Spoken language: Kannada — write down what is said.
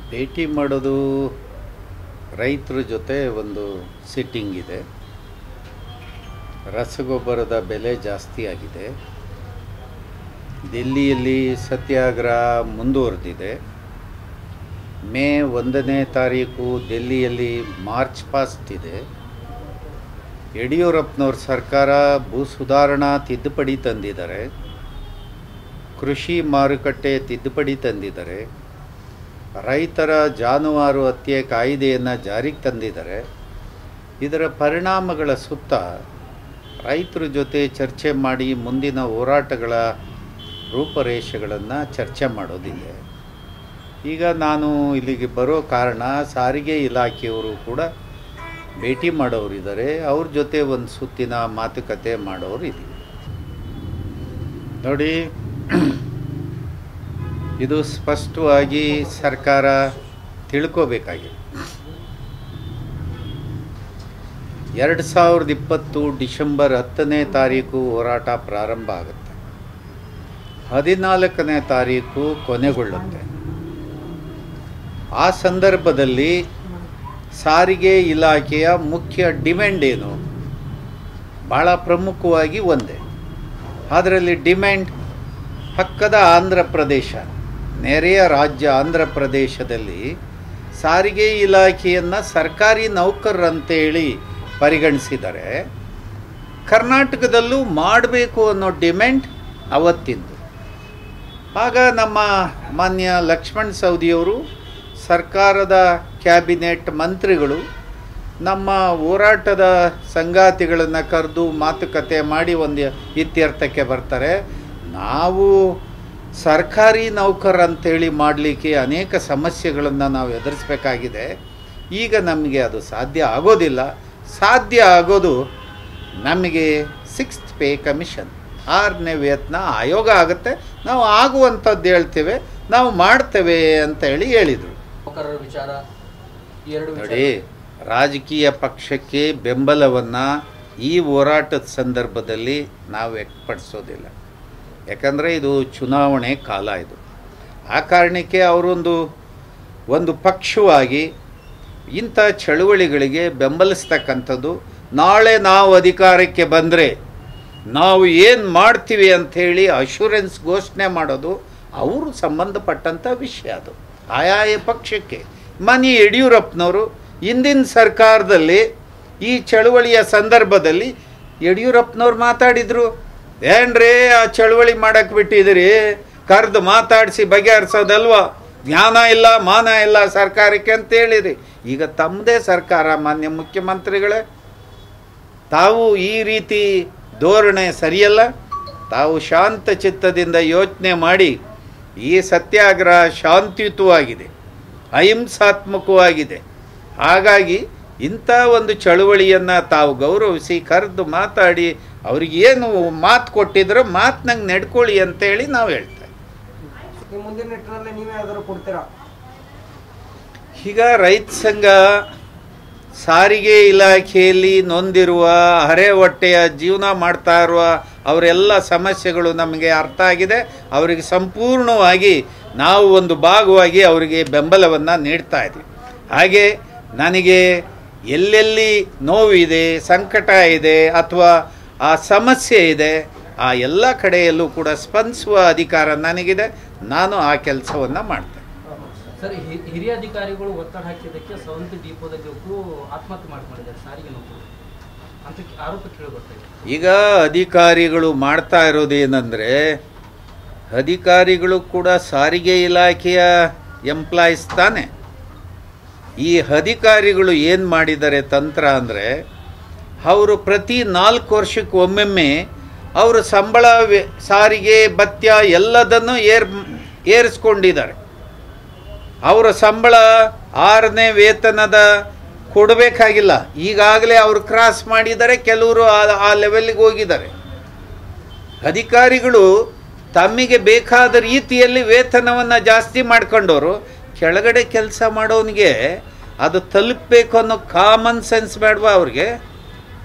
ಭೇಟಿ ಮಾಡೋದು ರೈತರ ಜೊತೆ ಒಂದು ಸಿಟ್ಟಿಂಗ್ ಇದೆ ರಸಗೊಬ್ಬರದ ಬೆಲೆ ಜಾಸ್ತಿ ಆಗಿದೆ ದಿಲ್ಲಿಯಲ್ಲಿ ಸತ್ಯಾಗ್ರಹ ಮುಂದುವರೆದಿದೆ ಮೇ ಒಂದನೇ ತಾರೀಕು ದಿಲ್ಲಿಯಲ್ಲಿ ಮಾರ್ಚ್ ಪಾಸ್ಟ್ ಇದೆ ಯಡಿಯೂರಪ್ಪನವ್ರ ಸರ್ಕಾರ ಭೂ ಸುಧಾರಣಾ ತಿದ್ದುಪಡಿ ತಂದಿದ್ದಾರೆ ಕೃಷಿ ಮಾರುಕಟ್ಟೆ ತಿದ್ದುಪಡಿ ತಂದಿದ್ದಾರೆ ರೈತರ ಜಾನುವಾರು ಹತ್ಯೆ ಕಾಯ್ದೆಯನ್ನು ಜಾರಿಗೆ ತಂದಿದ್ದಾರೆ ಇದರ ಪರಿಣಾಮಗಳ ಸುತ್ತ ರೈತರ ಜೊತೆ ಚರ್ಚೆ ಮಾಡಿ ಮುಂದಿನ ಹೋರಾಟಗಳ ರೂಪರೇಷೆಗಳನ್ನು ಚರ್ಚೆ ಮಾಡೋದಿದೆ ಈಗ ನಾನು ಇಲ್ಲಿಗೆ ಬರೋ ಕಾರಣ ಸಾರಿಗೆ ಇಲಾಖೆಯವರು ಕೂಡ ಭೇಟಿ ಮಾಡೋರಿದ್ದಾರೆ ಅವ್ರ ಜೊತೆ ಒಂದು ಸುತ್ತಿನ ಮಾತುಕತೆ ಮಾಡೋರು ಇದ್ದೀವಿ ನೋಡಿ ಇದು ಸ್ಪಷ್ಟವಾಗಿ ಸರ್ಕಾರ ತಿಳ್ಕೋಬೇಕಾಗಿದೆ ಎರಡು ಸಾವಿರದ ಇಪ್ಪತ್ತು ಡಿಸೆಂಬರ್ ಹತ್ತನೇ ತಾರೀಕು ಹೋರಾಟ ಪ್ರಾರಂಭ ಆಗುತ್ತೆ ಹದಿನಾಲ್ಕನೇ ತಾರೀಕು ಕೊನೆಗೊಳ್ಳುತ್ತೆ ಆ ಸಂದರ್ಭದಲ್ಲಿ ಸಾರಿಗೆ ಇಲಾಖೆಯ ಮುಖ್ಯ ಡಿಮ್ಯಾಂಡ್ ಏನು ಭಾಳ ಪ್ರಮುಖವಾಗಿ ಒಂದೇ ಅದರಲ್ಲಿ ಡಿಮ್ಯಾಂಡ್ ಪಕ್ಕದ ಆಂಧ್ರ ಪ್ರದೇಶ ನೆರೆಯ ರಾಜ್ಯ ಆಂಧ್ರ ಪ್ರದೇಶದಲ್ಲಿ ಸಾರಿಗೆ ಇಲಾಖೆಯನ್ನು ಸರ್ಕಾರಿ ನೌಕರರಂತೇಳಿ ಪರಿಗಣಿಸಿದರೆ ಕರ್ನಾಟಕದಲ್ಲೂ ಮಾಡಬೇಕು ಅನ್ನೋ ಡಿಮ್ಯಾಂಡ್ ಅವತ್ತಿಂದು ಆಗ ನಮ್ಮ ಮಾನ್ಯ ಲಕ್ಷ್ಮಣ್ ಸವದಿಯವರು ಸರ್ಕಾರದ ಕ್ಯಾಬಿನೆಟ್ ಮಂತ್ರಿಗಳು ನಮ್ಮ ಹೋರಾಟದ ಸಂಗಾತಿಗಳನ್ನು ಕರೆದು ಮಾತುಕತೆ ಮಾಡಿ ಒಂದು ಇತ್ಯರ್ಥಕ್ಕೆ ಬರ್ತಾರೆ ನಾವು ಸರ್ಕಾರಿ ನೌಕರ ಅಂತೇಳಿ ಮಾಡಲಿಕ್ಕೆ ಅನೇಕ ಸಮಸ್ಯೆಗಳನ್ನು ನಾವು ಎದುರಿಸಬೇಕಾಗಿದೆ ಈಗ ನಮಗೆ ಅದು ಸಾಧ್ಯ ಆಗೋದಿಲ್ಲ ಸಾಧ್ಯ ಆಗೋದು ನಮಗೆ ಸಿಕ್ಸ್ತ್ ಪೇ ಕಮಿಷನ್ ಆರನೇ ವೇತನ ಆಯೋಗ ಆಗುತ್ತೆ ನಾವು ಆಗುವಂಥದ್ದು ಹೇಳ್ತೇವೆ ನಾವು ಮಾಡ್ತೇವೆ ಅಂತ ಹೇಳಿ ಹೇಳಿದರು ನೌಕರರ ವಿಚಾರ ಈ ಎರಡು ವಿಚಾರ ನೋಡಿ ರಾಜಕೀಯ ಪಕ್ಷಕ್ಕೆ ಬೆಂಬಲವನ್ನು ಈ ಹೋರಾಟದ ಸಂದರ್ಭದಲ್ಲಿ ನಾವು ವ್ಯಕ್ತಪಡಿಸೋದಿಲ್ಲ ಯಾಕಂದರೆ ಇದು ಚುನಾವಣೆ ಕಾಲ ಇದು ಆ ಕಾರಣಕ್ಕೆ ಅವರೊಂದು ಒಂದು ಪಕ್ಷವಾಗಿ ಇಂಥ ಚಳುವಳಿಗಳಿಗೆ ಬೆಂಬಲಿಸ್ತಕ್ಕಂಥದ್ದು ನಾಳೆ ನಾವು ಅಧಿಕಾರಕ್ಕೆ ಬಂದರೆ ನಾವು ಏನು ಮಾಡ್ತೀವಿ ಅಂಥೇಳಿ ಅಶೂರೆನ್ಸ್ ಘೋಷಣೆ ಮಾಡೋದು ಅವರು ಸಂಬಂಧಪಟ್ಟಂಥ ವಿಷಯ ಅದು ಆಯಾಯ ಪಕ್ಷಕ್ಕೆ ಮನಿ ಯಡಿಯೂರಪ್ಪನವರು ಹಿಂದಿನ ಸರ್ಕಾರದಲ್ಲಿ ಈ ಚಳುವಳಿಯ ಸಂದರ್ಭದಲ್ಲಿ ಯಡಿಯೂರಪ್ಪನವ್ರು ಮಾತಾಡಿದರು ಏನ್ರೇ ಆ ಚಳುವಳಿ ಮಾಡಕ್ಕೆ ಬಿಟ್ಟಿದ್ದೀರಿ ಕರೆದು ಮಾತಾಡಿಸಿ ಬಗೆಹರಿಸೋದಲ್ವಾ ಜ್ಞಾನ ಇಲ್ಲ ಮಾನ ಇಲ್ಲ ಸರ್ಕಾರಕ್ಕೆ ಅಂತ ಹೇಳಿರಿ ಈಗ ತಮ್ಮದೇ ಸರ್ಕಾರ ಮಾನ್ಯ ಮುಖ್ಯಮಂತ್ರಿಗಳೇ ತಾವು ಈ ರೀತಿ ಧೋರಣೆ ಸರಿಯಲ್ಲ ತಾವು ಶಾಂತ ಚಿತ್ತದಿಂದ ಯೋಚನೆ ಮಾಡಿ ಈ ಸತ್ಯಾಗ್ರಹ ಶಾಂತಿಯುತವಾಗಿದೆ ಅಹಿಂಸಾತ್ಮಕವಾಗಿದೆ ಹಾಗಾಗಿ ಇಂಥ ಒಂದು ಚಳುವಳಿಯನ್ನು ತಾವು ಗೌರವಿಸಿ ಕರೆದು ಮಾತಾಡಿ ಅವ್ರಿಗೇನು ಮಾತು ಕೊಟ್ಟಿದ್ರೋ ಮಾತಿನಂಗೆ ನಡ್ಕೊಳ್ಳಿ ಅಂತೇಳಿ ನಾವು ಹೇಳ್ತೇವೆ ಈ ಮುಂದಿನ ನಿಟ್ಟಿನಲ್ಲಿ ನೀವೇ ಯಾವ್ದಾದ್ರು ಕೊಡ್ತೀರಾ ಈಗ ರೈತ ಸಂಘ ಸಾರಿಗೆ ಇಲಾಖೆಯಲ್ಲಿ ನೊಂದಿರುವ ಹರೆ ಹೊಟ್ಟೆಯ ಜೀವನ ಮಾಡ್ತಾ ಇರುವ ಅವರೆಲ್ಲ ಸಮಸ್ಯೆಗಳು ನಮಗೆ ಅರ್ಥ ಆಗಿದೆ ಅವರಿಗೆ ಸಂಪೂರ್ಣವಾಗಿ ನಾವು ಒಂದು ಭಾಗವಾಗಿ ಅವರಿಗೆ ಬೆಂಬಲವನ್ನು ನೀಡ್ತಾ ಇದ್ದೀವಿ ಹಾಗೆ ನನಗೆ ಎಲ್ಲೆಲ್ಲಿ ನೋವಿದೆ ಸಂಕಟ ಇದೆ ಅಥವಾ ಆ ಸಮಸ್ಯೆ ಇದೆ ಆ ಎಲ್ಲ ಕಡೆಯಲ್ಲೂ ಕೂಡ ಸ್ಪಂದಿಸುವ ಅಧಿಕಾರ ನನಗಿದೆ ನಾನು ಆ ಕೆಲಸವನ್ನು ಮಾಡ್ತೇನೆ ಸರ್ ಹಿ- ಹಿರಿಯ ಅಧಿಕಾರಿಗಳು ಒತ್ತಡ ಹಾಕಿದ್ದಕ್ಕೆ ಸವಂತಿ ಡಿಪೋದಲ್ಲಿ ಒಬ್ಬರು ಆತ್ಮಹತ್ಯೆ ಮಾಡ್ಕೊಂಡಿದ್ದಾರೆ ಸಾರಿಗೆ ನೌಕರು ಅಂತ ಕೇ- ಆರೋಪ ಕೇಳಿ ಬರ್ತಾ ಇದೆ ಈಗ ಅಧಿಕಾರಿಗಳು ಮಾಡ್ತಾ ಇರೋದೇನೆಂದರೆ ಅಧಿಕಾರಿಗಳು ಕೂಡ ಸಾರಿಗೆ ಇಲಾಖೆಯ ಎಂಪ್ಲಾಯೀಸ್ ತಾನೆ ಈ ಅಧಿಕಾರಿಗಳು ಏನು ಮಾಡಿದ್ದಾರೆ ತಂತ್ರ ಅಂದರೆ ಅವರು ಪ್ರತಿ ನಾಲ್ಕು ವರ್ಷಕ್ಕೆ ಒಮ್ಮೆಮ್ಮೆ ಅವರ ಸಂಬಳ ವೆ- ಸಾರಿಗೆ ಭತ್ಯ ಎಲ್ಲದನ್ನು ಏರ್ ಏರಿಸ್ಕೊಂಡಿದ್ದಾರೆ ಅವರ ಸಂಬಳ ಆರನೇ ವೇತನದ ಕೊಡಬೇಕಾಗಿಲ್ಲ ಈಗಾಗಲೇ ಅವರು ಕ್ರಾಸ್ ಮಾಡಿದ್ದಾರೆ ಕೆಲವರು ಆ- ಆ ಲೆವೆಲ್ಗೆ ಹೋಗಿದ್ದಾರೆ ಅಧಿಕಾರಿಗಳು ತಮಗೆ ಬೇಕಾದ ರೀತಿಯಲ್ಲಿ ವೇತನವನ್ನು ಜಾಸ್ತಿ ಮಾಡ್ಕೊಂಡವರು ಕೆಳಗಡೆ ಕೆಲಸ ಮಾಡೋನಿಗೆ ಅದು ತಲುಪಬೇಕು ಅನ್ನೋ ಕಾಮನ್ ಸೆನ್ಸ್ ಬೇಡವಾ ಅವ್ರಿಗೆ